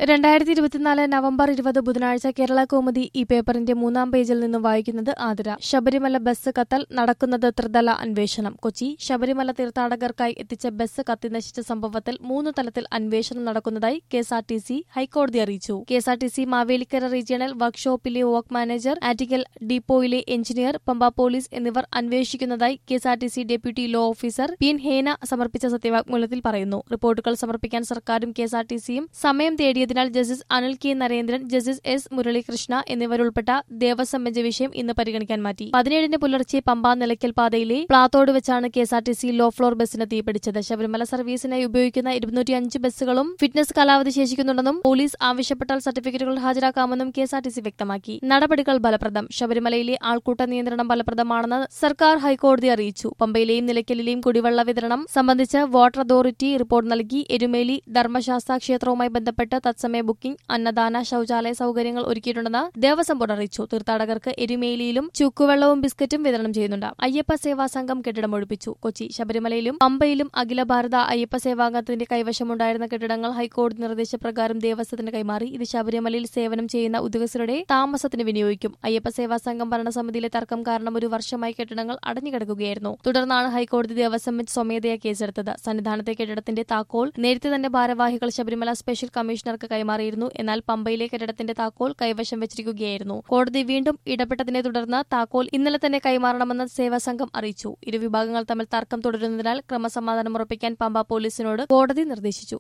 രണ്ടായിരത്തി ഇരുപത്തിനാല് നവംബർ ഇരുപത് ബുധനാഴ്ച കേരള കൗമുദി ഈ പേപ്പറിന്റെ മൂന്നാം പേജിൽ നിന്നും വായിക്കുന്നത് ആതിര ശബരിമല ബസ് കത്തൽ നടക്കുന്നത് ത്രിതല അന്വേഷണം കൊച്ചി ശബരിമല തീർത്ഥാടകർക്കായി എത്തിച്ച ബസ് കത്തി നശിച്ച സംഭവത്തിൽ മൂന്ന് തലത്തിൽ അന്വേഷണം നടക്കുന്നതായി കെഎസ്ആർടിസി ഹൈക്കോടതി അറിയിച്ചു കെഎസ്ആർടിസി മാവേലിക്കര റീജിയണൽ വർക്ക്ഷോപ്പിലെ വർക്ക് മാനേജർ ആറ്റിക്കൽ ഡിപ്പോയിലെ എഞ്ചിനീയർ പമ്പ പോലീസ് എന്നിവർ അന്വേഷിക്കുന്നതായി KSRTC deputy law officer P N Hena സമർപ്പിച്ച സത്യവാങ്മൂലത്തിൽ പറയുന്നു റിപ്പോർട്ടുകൾ സമർപ്പിക്കാൻ സർക്കാരും കെഎസ്ആർടിസിയും സമയം തേടിയതിനാൽ justice Anil K Narendran justice S Muralikrishna എന്നിവരുൾപ്പെട്ട ദേവസ്വം ബെഞ്ച് വിഷയം ഇന്ന് പരിഗണിക്കാൻ മാറ്റി പതിനേഴിന് പുലർച്ചെ പമ്പ നിലയ്ക്കൽ പാതയിലെ പ്ലാത്തോട് വെച്ചാണ് കെഎസ്ആർടിസി ലോ ഫ്ലോർ ബസ്സിന് തീപിടിച്ചത് ശബരിമല സർവീസിനായി ഉപയോഗിക്കുന്ന ഇരുന്നൂറ്റി അഞ്ച് ബസ്സുകളും ഫിറ്റ്നസ് കാലാവധി ശേഷിക്കുന്നുണ്ടെന്നും പോലീസ് ആവശ്യപ്പെട്ടാൽ സർട്ടിഫിക്കറ്റുകൾ ഹാജരാക്കാമെന്നും കെഎസ്ആർടിസി വ്യക്തമാക്കി നടപടികൾ ഫലപ്രദം ശബരിമലയിലെ ആൾക്കൂട്ട നിയന്ത്രണം ഫലപ്രദമാണെന്ന് സർക്കാർ ഹൈക്കോടതി അറിയിച്ചു പമ്പയിലെയും നിലയ്ക്കലിലെയും കുടിവെള്ള വിതരണം സംബന്ധിച്ച് വാട്ടർ അതോറിറ്റി റിപ്പോർട്ട് നൽകി എരുമേലി ധർമ്മശാസ്ത്ര ക്ഷേത്രവുമായി ബന്ധപ്പെട്ട് തത്സമയ ബുക്കിംഗ് അന്നദാന ശൌചാലയ സൌകര്യങ്ങൾ ഒരുക്കിയിട്ടുണ്ടെന്ന് ദേവസ്വം ബോർഡ് അറിയിച്ചു തീർത്ഥാടകർക്ക് എരുമേലിയിലും ചുക്കുവെള്ളവും ബിസ്ക്കറ്റും വിതരണം ചെയ്യുന്നുണ്ട് അയ്യപ്പ സേവാ സംഘം കെട്ടിടം ഒഴിപ്പിച്ചു കൊച്ചി ശബരിമലയിലും പമ്പയിലും അഖില ഭാരത അയ്യപ്പ സേവാംഗത്തിന്റെ കൈവശമുണ്ടായിരുന്ന കെട്ടിടങ്ങൾ ഹൈക്കോടതി നിർദ്ദേശപ്രകാരം ദേവസ്വത്തിന് കൈമാറി ഇത് ശബരിമലയിൽ സേവനം ചെയ്യുന്ന ഉദ്യോഗസ്ഥരുടെ താമസത്തിന് വിനിയോഗിക്കും അയ്യപ്പ സേവാ സംഘം ഭരണസമിതിയിലെ തർക്കം കാരണം ഒരു വർഷമായി കെട്ടിടങ്ങൾ അടഞ്ഞുകിടക്കുകയായിരുന്നു തുടർന്നാണ് ഹൈക്കോടതി ദേവസ്വം ബെഞ്ച് സ്വമേധയാ കേസെടുത്തത് സന്നിധാനത്തെ കെട്ടിടത്തിന്റെ താക്കോൽ നേരത്തെ തന്നെ ഭാരവാഹികൾ ശബരിമല സ്പെഷ്യൽ കമ്മീഷണർക്ക് കൈമാറിയിരുന്നു എന്നാൽ പമ്പയിലെ കെട്ടിടത്തിന്റെ താക്കോൽ കൈവശം വെച്ചിരിക്കുകയായിരുന്നു കോടതി വീണ്ടും ഇടപെട്ടതിനെ തുടർന്ന് താക്കോൽ ഇന്നലെ തന്നെ കൈമാറണമെന്ന് സേവാ സംഘം അറിയിച്ചു ഇരു വിഭാഗങ്ങൾ തമ്മിൽ തർക്കം തുടരുന്നതിനാൽ ക്രമസമാധാനം ഉറപ്പിക്കാൻ പമ്പ പോലീസിനോട് കോടതി നിർദ്ദേശിച്ചു